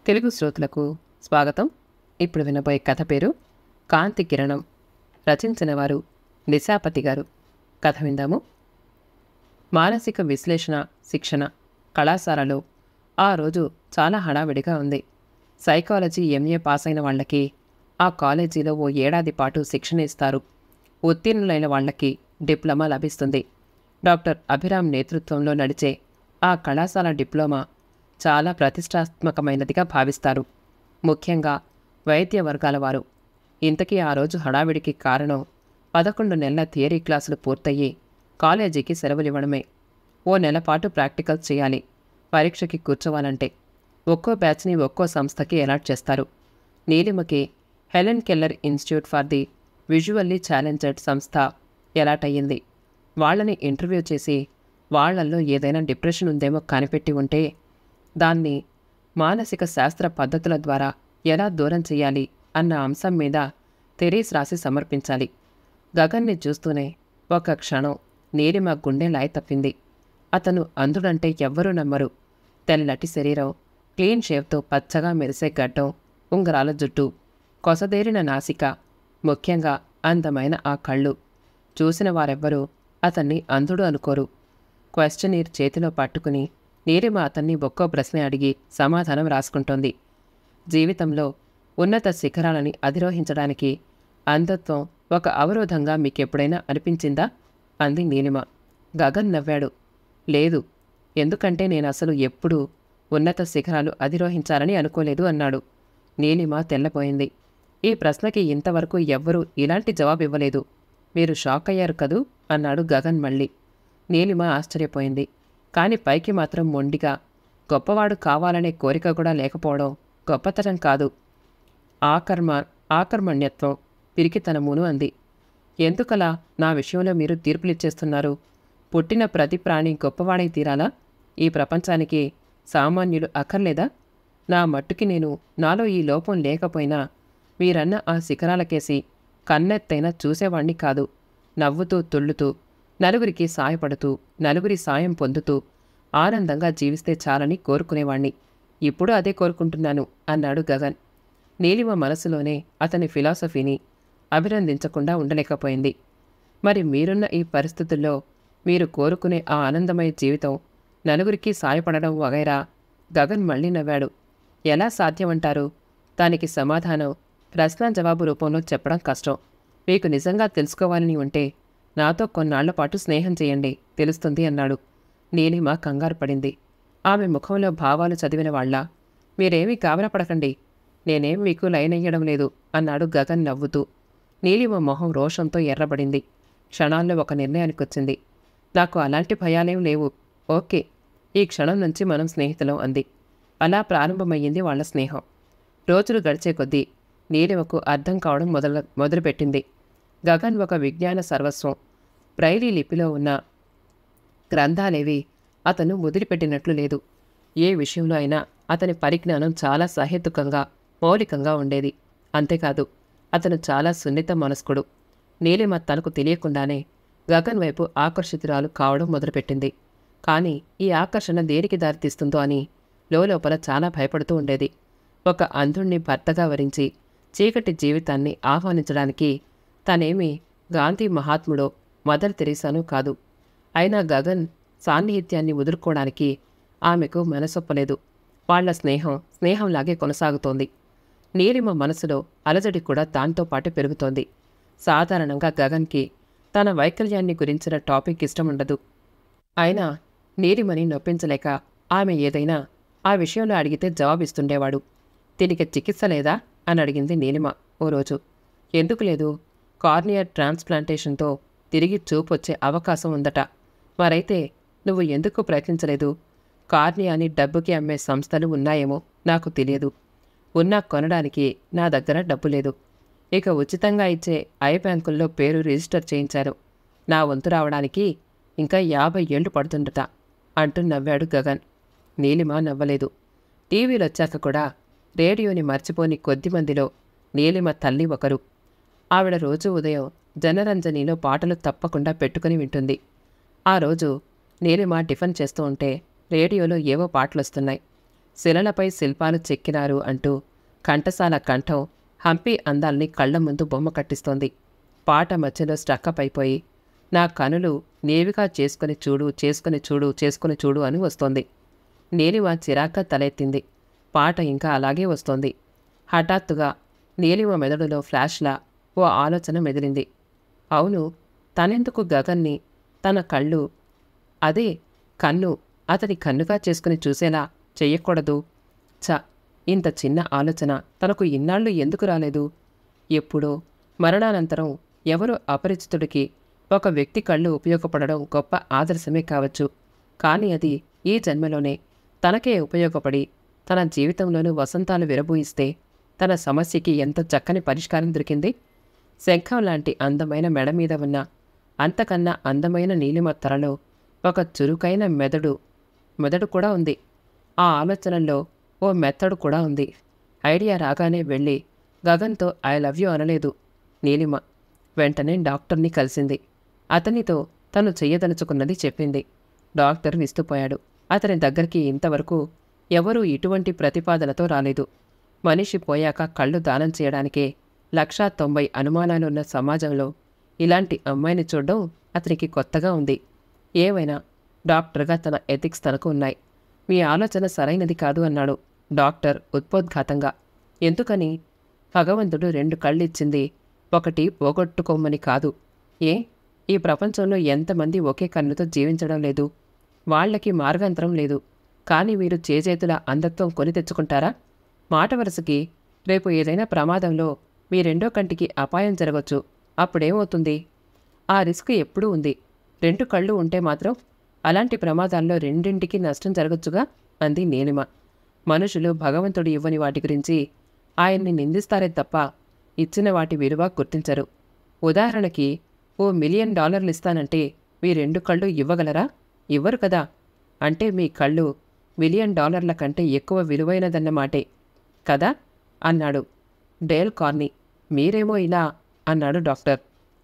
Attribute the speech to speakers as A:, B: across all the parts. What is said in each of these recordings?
A: తెలుగు శ్రోతలకు స్వాగతం ఇప్పుడు వినబోయే కథ పేరు కాంతి కిరణం రచించిన వారు నిశాపతి గారు కథ విందాము మానసిక విశ్లేషణ శిక్షణ కళాశాలలో ఆ రోజు చాలా హడావిడిగా ఉంది సైకాలజీ ఎంఏ పాస్ అయిన వాళ్ళకి ఆ కాలేజీలో ఓ ఏడాది పాటు శిక్షణ ఇస్తారు ఉత్తీర్ణులైన వాళ్ళకి డిప్లొమా లభిస్తుంది డాక్టర్ అభిరామ్ నేతృత్వంలో నడిచే ఆ కళాశాల డిప్లొమా చాలా ప్రతిష్టాత్మకమైనదిగా భావిస్తారు ముఖ్యంగా వైద్య వర్గాల వారు ఇంతకీ ఆ రోజు హడావిడికి కారణం పదకొండు నెలల థియరీ క్లాసులు పూర్తయ్యి కాలేజీకి సెలవులివ్వడమే ఓ నెల పాటు ప్రాక్టికల్స్ చేయాలి పరీక్షకి కూర్చోవాలంటే ఒక్కో బ్యాచ్ని ఒక్కో సంస్థకి అలాట్ చేస్తారు నీలిమకి Helen Keller institute for the visually challenged సంస్థ అలాట్ అయ్యింది వాళ్ళని ఇంటర్వ్యూ చేసి వాళ్ళల్లో ఏదైనా డిప్రెషన్ ఉందేమో కనిపెట్టి ఉంటే దాన్ని మానసిక శాస్త్ర పద్ధతుల ద్వారా ఎలా దూరం చేయాలి అన్న అంశం మీద తెరీస్ రాసి సమర్పించాలి గగన్ని చూస్తూనే ఒక క్షణం నీలిమ గుండె లాయి తప్పింది అతను అంధుడంటే ఎవ్వరూ నమ్మరు తెల్లటి శరీరం క్లీన్ షేవ్తో పచ్చగా మెరిసే గడ్డం ఉంగరాల జుట్టు కొసదేరిన నాసిక ముఖ్యంగా అందమైన ఆ కళ్ళు చూసిన వారెవ్వరూ అతన్ని అంధుడు అనుకోరు క్వశ్చనీర్ చేతిలో పట్టుకుని నీలిమ అతన్ని ఒక్కో ప్రశ్న అడిగి సమాధానం రాసుకుంటోంది జీవితంలో ఉన్నత శిఖరాలని అధిరోహించడానికి అంధత్వం ఒక అవరోధంగా మీకెప్పుడైనా అనిపించిందా అంది నీలిమ గగన్ నవ్వాడు లేదు ఎందుకంటే నేను అసలు ఎప్పుడూ ఉన్నత శిఖరాలు అధిరోహించాలని అనుకోలేదు అన్నాడు నీలిమ తెల్లపోయింది ఈ ప్రశ్నకి ఇంతవరకు ఎవ్వరూ ఇలాంటి జవాబు ఇవ్వలేదు మీరు షాక్ అయ్యారు కదూ అన్నాడు గగన్ మళ్ళీ నీలిమ ఆశ్చర్యపోయింది కాని పైకి మాత్రం మొండిగా గొప్పవాడు కావాలనే కోరిక కూడా లేకపోవడం గొప్పతనం కాదు ఆకర్మ ఆకర్మణ్యత్వం పిరికితనమును అంది ఎందుకలా నా విషయంలో మీరు తీర్పులిచ్చేస్తున్నారు పుట్టిన ప్రతి ప్రాణి గొప్పవాడై తీరాలా ఈ ప్రపంచానికి సామాన్యులు అక్కర్లేదా నా మట్టుకి నేను నాలో ఈ లోపం లేకపోయినా మీరన్న ఆ శిఖరాలకేసి కన్నెత్తైనా చూసేవాణ్ణి కాదు నవ్వుతూ తుళ్ళుతూ నలుగురికి సాయపడుతూ నలుగురి సాయం పొందుతూ ఆనందంగా జీవిస్తే చాలని కోరుకునేవాణ్ణి ఇప్పుడు అదే కోరుకుంటున్నాను అన్నాడు గగన్ నీలిమ మనసులోనే అతని ఫిలాసఫీని అభినందించకుండా ఉండలేకపోయింది మరి మీరున్న ఈ పరిస్థితుల్లో మీరు కోరుకునే ఆ ఆనందమయ జీవితం నలుగురికి సాయపడడం వగైరా గగన్ మళ్ళీ నవ్వాడు ఎలా సాధ్యమంటారు దానికి సమాధానం ప్రశ్న జవాబు రూపంలో చెప్పడం కష్టం మీకు నిజంగా తెలుసుకోవాలని ఉంటే నాతో కొన్నాళ్ల పాటు స్నేహం చేయండి తెలుస్తుంది అన్నాడు నీలిమ కంగారు పడింది ఆమె ముఖంలో భావాలు చదివిన వాళ్ళ మీరేమీ కాబరపడకండి నేనేం మీకు లైన్ అయ్యడం లేదు అన్నాడు గగన్ నవ్వుతూ నీలిమ మొహం రోషంతో ఎర్రబడింది క్షణాల్లో ఒక నిర్ణయానికి వచ్చింది నాకు అలాంటి భయాలేం లేవు ఓకే ఈ క్షణం నుంచి మనం స్నేహితులం అంది అలా ప్రారంభమయ్యింది వాళ్ళ స్నేహం రోజులు గడిచే కొద్దీ నీలిమకు అర్థం కావడం మొదలు మొదలుపెట్టింది గగన్ ఒక విజ్ఞాన సర్వస్వం బ్రైలీ లిపిలో ఉన్న గ్రంథాలేవి అతను ముదిరిపెట్టినట్లు లేదు ఏ విషయంలో అయినా అతని పరిజ్ఞానం చాలా సహేతుకంగా మౌలికంగా ఉండేది అంతేకాదు అతను చాలా సున్నిత మనస్కుడు నీలిమ తనకు తెలియకుండానే గగన్ వైపు ఆకర్షితురాలు కావడం మొదలుపెట్టింది కానీ ఈ ఆకర్షణ దేనికి దారితీస్తుందో అని లోపల చాలా భయపడుతూ ఉండేది ఒక అంధుణ్ణి భర్తగా వరించి చీకటి జీవితాన్ని ఆహ్వానించడానికి తనేమి గాంధీ మహాత్ముడో మదర్ తెరీసాను కాదు అయినా గగన్ సాన్నిహిత్యాన్ని వదులుకోవడానికి ఆమెకు మనసొప్పలేదు వాళ్ల స్నేహం స్నేహంలాగే కొనసాగుతోంది నీలిమ మనసులో అలజడి కూడా దాంతో పాటు పెరుగుతోంది సాధారణంగా గగన్కి తన వైకల్యాన్ని గురించిన టాపిక్ ఇష్టముండదు అయినా నీలిమని నొప్పించలేక ఆమె ఏదైనా ఆ విషయంలో అడిగితే జవాబిస్తుండేవాడు దీనికి చికిత్స లేదా అని అడిగింది నీలిమ ఓ రోజు ఎందుకు లేదు కార్నియర్ ట్రాన్స్ప్లాంటేషన్తో తిరిగి చూపు వచ్చే అవకాశం ఉందట మరైతే నువ్వు ఎందుకు ప్రయత్నించలేదు కార్నియాని డబ్బుకి అమ్మే సంస్థలు ఉన్నాయేమో నాకు తెలియదు ఉన్నా కొనడానికి నా దగ్గర డబ్బు లేదు ఇక ఉచితంగా ఇచ్చే ఐ బ్యాంకుల్లో పేరు రిజిస్టర్ చేయించారు నా వంతు రావడానికి ఇంకా యాభై ఏళ్ళు పడుతుందట అంటూ నవ్వాడు గగన్ నీలిమ నవ్వలేదు టీవీలు వచ్చాక కూడా రేడియోని మర్చిపోని కొద్ది మందిలో నీలిమ తల్లి ఒకరు ఆవిడ రోజు ఉదయం జనరంజనిలో పాటలు తప్పకుండా పెట్టుకుని వింటుంది ఆ రోజు నీలిమ టిఫిన్ చేస్తూ ఉంటే రేడియోలో ఏవో పాటలు వస్తున్నాయి శిలలపై శిల్పాలు చెక్కినారు అంటూ కంఠసాల కంఠం హంపి అందాల్ని కళ్ళ ముందు బొమ్మ కట్టిస్తోంది పాట మధ్యలో స్టక్కప్ అయిపోయి నా కనులు నేవిగా చేసుకుని చూడు చేసుకుని చూడు చేసుకుని చూడు అని వస్తోంది నీలిమ చిరాగ్గా తలెత్తింది పాట ఇంకా అలాగే వస్తోంది హఠాత్తుగా నీలిమ మెదడులో ఫ్లాష్లా ఓ ఆలోచన మెదిలింది అవును తనెందుకు గగన్ని తన కళ్ళు అదే కన్ను అతని కన్నుగా చేసుకుని చూసేలా చెయ్యకూడదు చ ఇంత చిన్న ఆలోచన తనకు ఇన్నాళ్ళు ఎందుకు రాలేదు ఎప్పుడో మరణానంతరం ఎవరో అపరిచితుడికి ఒక వ్యక్తి కళ్ళు ఉపయోగపడడం గొప్ప ఆదర్శమే కావచ్చు కానీ అది ఈ జన్మలోనే తనకే ఉపయోగపడి తన జీవితంలోనూ వసంతాలు విరబూయిస్తే తన సమస్యకి ఎంత చక్కని పరిష్కారం దొరికింది శంఖం లాంటి అందమైన మెడ మీద ఉన్న అంతకన్నా అందమైన నీలిమ తలలో ఒక చురుకైన మెదడు మెదడు కూడా ఉంది ఆ ఆలోచనల్లో ఓ మెత్తడు కూడా ఉంది ఐడియా రాగానే వెళ్ళి గగన్తో ఐ లవ్ యూ అనలేదు నీలిమ వెంటనే డాక్టర్ని కలిసింది అతనితో తను చెయ్యదలుచుకున్నది చెప్పింది డాక్టర్ విస్తుపోయాడు అతని దగ్గరికి ఇంతవరకు ఎవరూ ఇటువంటి ప్రతిపాదనతో రాలేదు మనిషి పోయాక కళ్ళు దానం చేయడానికే లక్షా తొంభై అనుమానాలున్న సమాజంలో ఇలాంటి అమ్మాయిని చూడడం అతనికి కొత్తగా ఉంది ఏమైనా డాక్టర్గా తన ఎథిక్స్ తనకు ఉన్నాయి మీ ఆలోచన సరైనది కాదు అన్నాడు డాక్టర్ ఉద్బోద్ఘాతంగా ఎందుకని భగవంతుడు రెండు కళ్ళిచ్చింది ఒకటి పోగొట్టుకోమని కాదు ఏ ఈ ప్రపంచంలో ఎంతమంది ఒకే కన్నుతో జీవించడం లేదు వాళ్ళకి మార్గాంతరం లేదు కానీ మీరు చేజేతుల అంధత్వం కొని తెచ్చుకుంటారా మాట వరుసకి రేపు ఏదైనా ప్రమాదంలో మీ రెండో కంటికి అపాయం జరగచ్చు అప్పుడేమవుతుంది ఆ రిస్క్ ఎప్పుడూ ఉంది రెండు కళ్ళు ఉంటే మాత్రం అలాంటి ప్రమాదాల్లో రెండింటికి నష్టం జరగచ్చుగా అంది నీలిమ మనుషులు భగవంతుడు ఇవ్వని వాటి గురించి ఆయన్ని నిందిస్తారే తప్ప ఇచ్చిన వాటి విలువ గుర్తించరు ఉదాహరణకి ఓ మిలియన్ డాలర్లు ఇస్తానంటే మీ రెండు కళ్ళు ఇవ్వగలరా ఇవ్వరు కదా అంటే మీ కళ్ళు మిలియన్ డాలర్ల కంటే ఎక్కువ విలువైనదన్నమాటే కదా అన్నాడు డేల్ కార్నీ మీరేమో ఇలా అన్నాడు డాక్టర్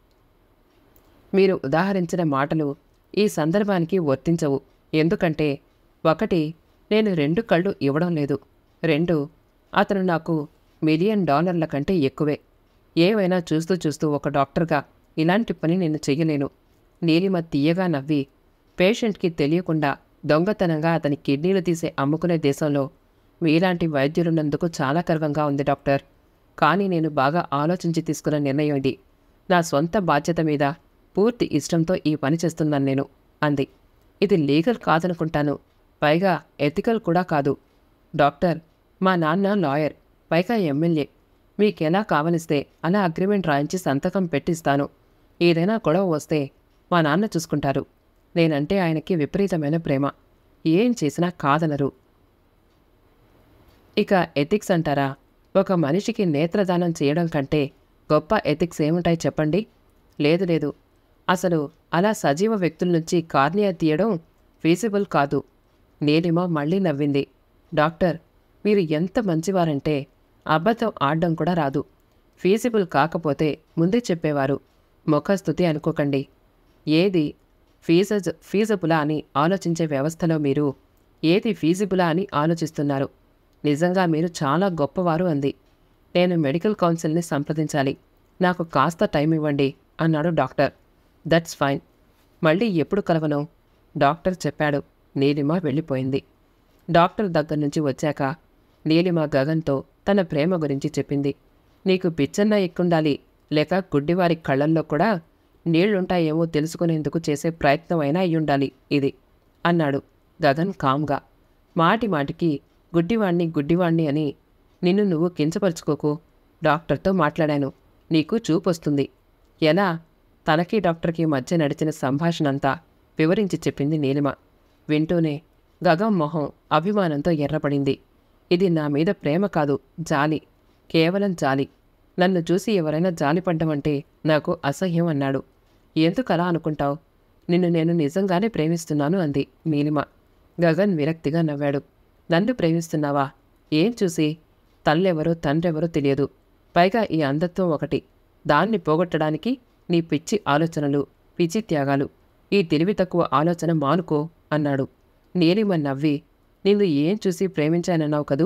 A: మీరు ఉదాహరించిన మాటలు ఈ సందర్భానికి వర్తించవు ఎందుకంటే ఒకటి నేను రెండు కళ్ళు ఇవ్వడం లేదు రెండు అతను నాకు మిలియన్ డాలర్ల కంటే ఎక్కువే ఏవైనా చూస్తూ చూస్తూ ఒక డాక్టర్గా ఇలాంటి పని నేను చెయ్యలేను నీలిమ తీయగా నవ్వి పేషెంట్కి తెలియకుండా దొంగతనంగా అతని కిడ్నీలు తీసే అమ్ముకునే దేశంలో మీలాంటి వైద్యులున్నందుకు చాలా గర్వంగా ఉంది డాక్టర్ కానీ నేను బాగా ఆలోచించి తీసుకున్న నిర్ణయం ఇది నా సొంత బాధ్యత మీద పూర్తి ఇష్టంతో ఈ పని చేస్తున్నాను నేను అంది ఇది లీగల్ కాదనుకుంటాను పైగా ఎథికల్ కూడా కాదు డాక్టర్ మా నాన్న లాయర్ పైగా ఎమ్మెల్యే మీకెలా కావలిస్తే అలా అగ్రిమెంట్ రాయించి సంతకం పెట్టిస్తాను ఏదైనా గొడవ వస్తే మా నాన్న చూసుకుంటారు నేనంటే ఆయనకి విపరీతమైన ప్రేమ ఏం చేసినా కాదనరు ఇక ఎథిక్స్ అంటారా ఒక మనిషికి నేత్రదానం చేయడం కంటే గొప్ప ఎథిక్స్ ఏముంటాయి చెప్పండి లేదు లేదు అసలు అలా సజీవ వ్యక్తుల నుంచి కార్నియా తీయడం ఫీజిబుల్ కాదు నీలిమ మళ్ళీ నవ్వింది డాక్టర్ మీరు ఎంత మంచివారంటే అబద్ధం ఆడడం కూడా రాదు ఫీజిబుల్ కాకపోతే ముందే చెప్పేవారు ముఖస్థుతి అనుకోకండి ఏది ఫీజజ్ ఫీజబులా అని ఆలోచించే వ్యవస్థలో మీరు ఏది ఫీజిబులా అని ఆలోచిస్తున్నారు నిజంగా మీరు చాలా గొప్పవారు అంది నేను మెడికల్ కౌన్సిల్ని సంప్రదించాలి నాకు కాస్త టైం ఇవ్వండి అన్నాడు డాక్టర్ దట్స్ ఫైన్ మళ్ళీ ఎప్పుడు కలవను డాక్టర్ చెప్పాడు నీలిమ వెళ్ళిపోయింది డాక్టర్ దగ్గర నుంచి వచ్చాక నీలిమ గగన్తో తన ప్రేమ గురించి చెప్పింది నీకు పిచ్చన్న ఎక్కుండాలి లేక గుడ్డివారి కళ్ళల్లో కూడా నీళ్లుంటాయేమో తెలుసుకునేందుకు చేసే ప్రయత్నం అయినా అయ్యుండాలి ఇది అన్నాడు గగన్ కామ్గా మాటి మాటికి గుడ్డివాణ్ణి గుడ్డివాణ్ణి అని నిన్ను నువ్వు కించపరుచుకోకు డాక్టర్తో మాట్లాడాను నీకు చూపొస్తుంది ఎలా తనకి డాక్టర్కి మధ్య నడిచిన సంభాషణ అంతా వివరించి చెప్పింది నీలిమ వింటూనే గగం మొహం అభిమానంతో ఎర్రపడింది ఇది నా మీద ప్రేమ కాదు జాలి కేవలం జాలి నన్ను చూసి ఎవరైనా జాలి పడ్డమంటే నాకు అసహ్యం అన్నాడు ఎందుకలా అనుకుంటావు నిన్ను నేను నిజంగానే ప్రేమిస్తున్నాను అంది నీలిమ గగన్ విరక్తిగా నవ్వాడు నన్ను ప్రేమిస్తున్నావా ఏం చూసి తల్లెవరో తండ్రెవరో తెలియదు పైగా ఈ అంధత్వం ఒకటి దాన్ని పోగొట్టడానికి నీ పిచ్చి ఆలోచనలు పిచ్చి త్యాగాలు ఈ తెలివి తక్కువ ఆలోచన మానుకో అన్నాడు నీలిమ నవ్వి నిన్ను ఏం చూసి ప్రేమించానన్నావు కదూ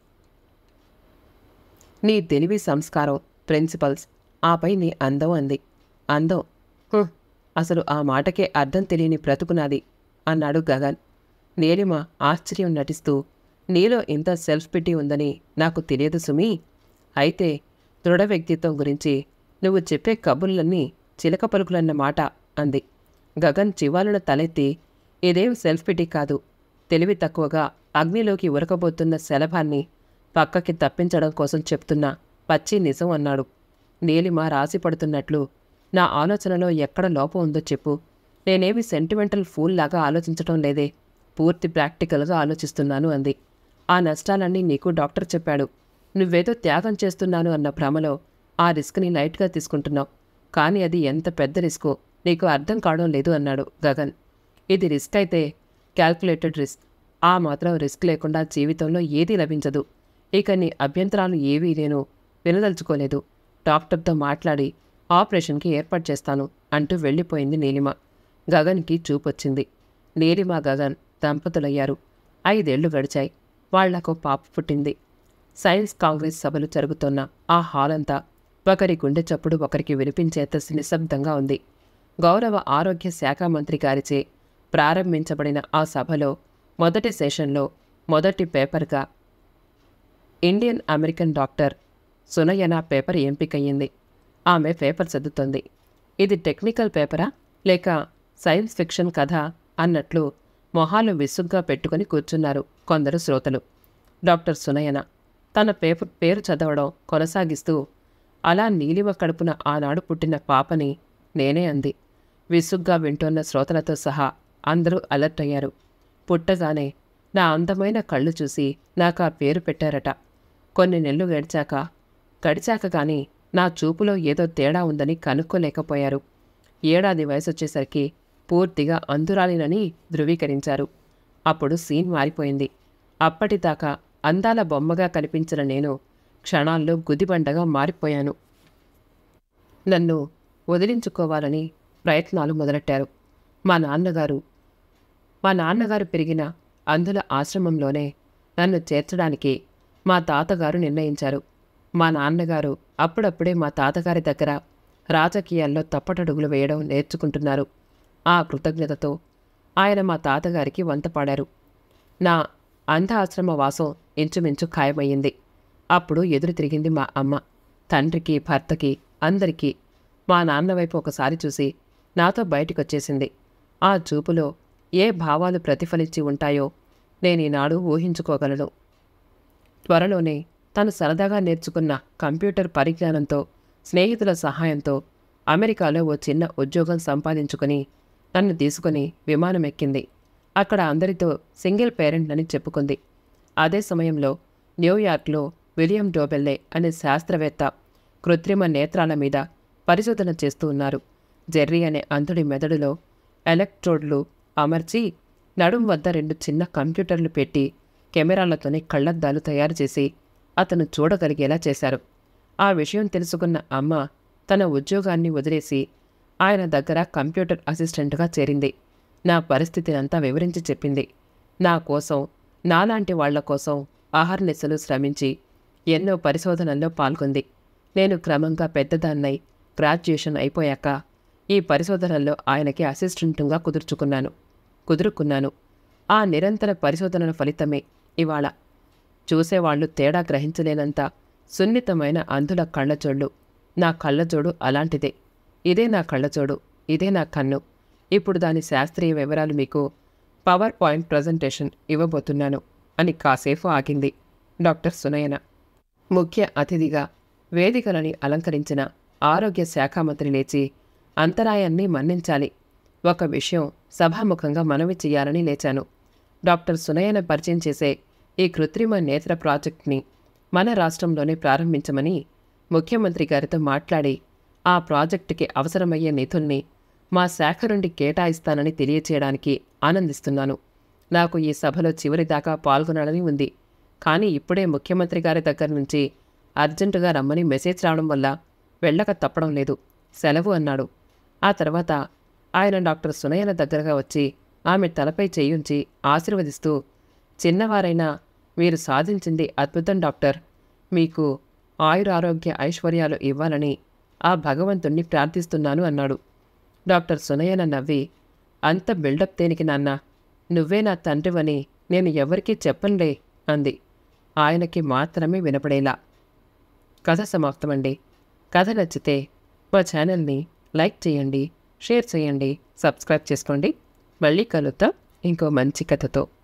A: నీ తెలివి సంస్కారం ప్రిన్సిపల్స్ ఆపై నీ అందం అంది అందం "హుం, అసలు ఆ మాటకే అర్థం తెలియని బ్రతుకునాది అన్నాడు గగన్ నీలిమ ఆశ్చర్యం నటిస్తూ నీలో ఇంత సెల్ఫ్ పిటీ ఉందని నాకు తెలియదు సుమి అయితే దృఢ వ్యక్తిత్వం గురించి నువ్వు చెప్పే కబుర్లన్నీ చిలక పలుకులన్న మాట అంది గగన్ చివాలున తలెత్తి ఇదేం సెల్ఫ్ పిటీ కాదు తెలివి తక్కువగా అగ్నిలోకి ఉరకబోతున్న శలభాన్ని పక్కకి తప్పించడం కోసం చెప్తున్న పచ్చి నిజం అన్నాడు నీలిమ రాసి పడుతున్నట్లు నా ఆలోచనలో ఎక్కడ లోపం ఉందో చెప్పు నేనేమి సెంటిమెంటల్ ఫూల్ లాగా ఆలోచించటం లేదే పూర్తి ప్రాక్టికల్గా ఆలోచిస్తున్నాను అంది ఆ నష్టాలన్నీ నీకు డాక్టర్ చెప్పాడు నువ్వేదో త్యాగం చేస్తున్నాను అన్న భ్రమలో ఆ రిస్క్ని లైట్గా తీసుకుంటున్నావు కానీ అది ఎంత పెద్ద రిస్కో నీకు అర్థం కావడం లేదు అన్నాడు గగన్ ఇది రిస్క్ అయితే క్యాల్కులేటెడ్ రిస్క్ ఆ మాత్రం రిస్క్ లేకుండా జీవితంలో ఏదీ లభించదు ఇక నీ అభ్యంతరాలు ఏవీ నేను వినదలుచుకోలేదు డాక్టర్తో మాట్లాడి ఆపరేషన్కి ఏర్పాటు చేస్తాను అంటూ వెళ్ళిపోయింది నీలిమ గగన్కి చూపొచ్చింది నీలిమ గగన్ దంపతులయ్యారు ఐదేళ్లు గడిచాయి వాళ్లకు పాప పుట్టింది సైన్స్ కాంగ్రెస్ సభలు జరుగుతున్న ఆ హాల్ అంతా ఒకరి గుండె చప్పుడు ఒకరికి వినిపించేంత నిశ్శబ్దంగా ఉంది గౌరవ ఆరోగ్య శాఖ మంత్రి గారిచే ప్రారంభించబడిన ఆ సభలో మొదటి సెషన్లో మొదటి పేపర్గా Indian American doctor Sunayana paper ఎంపికయ్యింది ఆమె పేపర్ చదువుతోంది ఇది టెక్నికల్ పేపరా లేక సైన్స్ ఫిక్షన్ కథ అన్నట్లు మొహాలు విసుగ్గా పెట్టుకుని కూర్చున్నారు కొందరు శ్రోతలు డాక్టర్ సునయన తన పేపర్ పేరు చదవడం కొనసాగిస్తూ అలా నీలిమ కడుపున ఆనాడు పుట్టిన పాపని నేనే అంది విసుగ్గా వింటున్న శ్రోతలతో సహా అందరూ అలర్ట్ అయ్యారు పుట్టగానే నా అందమైన కళ్ళు చూసి నాకు ఆ పేరు పెట్టారట కొన్ని నెలలు గడిచాక గడిచాక కానీ నా చూపులో ఏదో తేడా ఉందని కనుక్కోలేకపోయారు ఏడాది వయసు వచ్చేసరికి పూర్తిగా అందురాలినని ధృవీకరించారు అప్పుడు సీన్ మారిపోయింది అప్పటిదాకా అందాల బొమ్మగా కనిపించిన నేను క్షణాల్లో గుదిబండగా మారిపోయాను నన్ను వదిలించుకోవాలని ప్రయత్నాలు మొదలెట్టారు మా నాన్నగారు మా నాన్నగారు పెరిగిన అందుల ఆశ్రమంలోనే నన్ను చేర్చడానికి మా తాతగారు నిర్ణయించారు మా నాన్నగారు అప్పుడప్పుడే మా తాతగారి దగ్గర రాజకీయాల్లో తప్పటడుగులు వేయడం నేర్చుకుంటున్నారు ఆ కృతజ్ఞతతో ఆయన మా తాతగారికి వంత పాడారు నా అంధ ఆశ్రమ వాసం ఇంచుమించు ఖాయమయ్యింది అప్పుడు ఎదురు తిరిగింది మా అమ్మ తండ్రికి భర్తకి అందరికీ మా నాన్న వైపు ఒకసారి చూసి నాతో బయటికొచ్చేసింది ఆ చూపులో ఏ భావాలు ప్రతిఫలించి ఉంటాయో నేను ఈనాడు ఊహించుకోగలను త్వరలోనే తను సరదాగా నేర్చుకున్న కంప్యూటర్ పరిజ్ఞానంతో స్నేహితుల సహాయంతో అమెరికాలో ఓ చిన్న ఉద్యోగం సంపాదించుకుని నన్ను తీసుకుని విమానం ఎక్కింది అక్కడ అందరితో సింగిల్ పేరెంట్ అని చెప్పుకుంది అదే సమయంలో న్యూయార్క్లో విలియం డోబెల్లే అనే శాస్త్రవేత్త కృత్రిమ నేత్రాల మీద పరిశోధన చేస్తూ ఉన్నారు జెర్రీ అనే అంధుడి మెదడులో ఎలక్ట్రోడ్లు అమర్చి నడుం వద్ద రెండు చిన్న కంప్యూటర్లు పెట్టి కెమెరాలతోనే కళ్ళద్దాలు తయారు చేసి అతను చూడగలిగేలా చేశారు ఆ విషయం తెలుసుకున్న అమ్మ తన ఉద్యోగాన్ని వదిలేసి ఆయన దగ్గర కంప్యూటర్ అసిస్టెంట్గా చేరింది నా పరిస్థితినంతా వివరించి చెప్పింది నా కోసం నాలాంటి వాళ్ల కోసం ఆహర్నిశలు శ్రమించి ఎన్నో పరిశోధనల్లో పాల్గొంది నేను క్రమంగా పెద్దదాన్నై గ్రాడ్యుయేషన్ అయిపోయాక ఈ పరిశోధనల్లో ఆయనకి అసిస్టెంట్గా కుదుర్చుకున్నాను కుదురుకున్నాను ఆ నిరంతర పరిశోధనల ఫలితమే ఇవాళ చూసేవాళ్లు తేడా గ్రహించలేనంత సున్నితమైన అంధుల కళ్ళజోళ్ళు నా కళ్ళజోడు అలాంటిదే ఇదే నా కళ్ళజోడు ఇదే నా కన్ను ఇప్పుడు దాని శాస్త్రీయ వివరాలు మీకు పవర్ పాయింట్ ప్రజెంటేషన్ ఇవ్వబోతున్నాను అని కాసేపు ఆగింది డాక్టర్ సునయన ముఖ్య అతిథిగా వేదికలని అలంకరించిన ఆరోగ్య శాఖ మంత్రి లేచి అంతరాయాన్ని మన్నించాలి ఒక విషయం సభాముఖంగా మనవి చేయాలని లేచాను డాక్టర్ సునయన పరిచయం చేసే ఈ కృత్రిమ నేత్ర ప్రాజెక్ట్ని మన రాష్ట్రంలోనే ప్రారంభించమని ముఖ్యమంత్రి గారితో మాట్లాడి ఆ ప్రాజెక్టుకి అవసరమయ్యే నిధుల్ని మా శాఖ నుండి కేటాయిస్తానని తెలియచేయడానికి ఆనందిస్తున్నాను నాకు ఈ సభలో చివరి దాకా పాల్గొనాలని ఉంది కానీ ఇప్పుడే ముఖ్యమంత్రి గారి దగ్గర నుంచి అర్జెంటుగా రమ్మని మెసేజ్ రావడం వల్ల వెళ్ళక తప్పడం లేదు సెలవు అన్నాడు ఆ తర్వాత ఆయన డాక్టర్ సునయన దగ్గరగా వచ్చి ఆమె తలపై చేయుంచి ఆశీర్వదిస్తూ చిన్నవారైనా మీరు సాధించింది అద్భుతం డాక్టర్ మీకు ఆయురారోగ్య ఐశ్వర్యాలు ఇవ్వాలని ఆ భగవంతుణ్ణి ప్రార్థిస్తున్నాను అన్నాడు డాక్టర్ సునయన నవ్వి అంత బిల్డప్ దేనికి నాన్న నువ్వే నా తండ్రివని నేను ఎవరికీ చెప్పనులే అంది ఆయనకి మాత్రమే వినపడేలా కథ సమాప్తమండి కథ నచ్చితే మా ఛానల్ని లైక్ చేయండి షేర్ చేయండి సబ్స్క్రైబ్ చేసుకోండి మళ్ళీ కలుద్దాం ఇంకో మంచి కథతో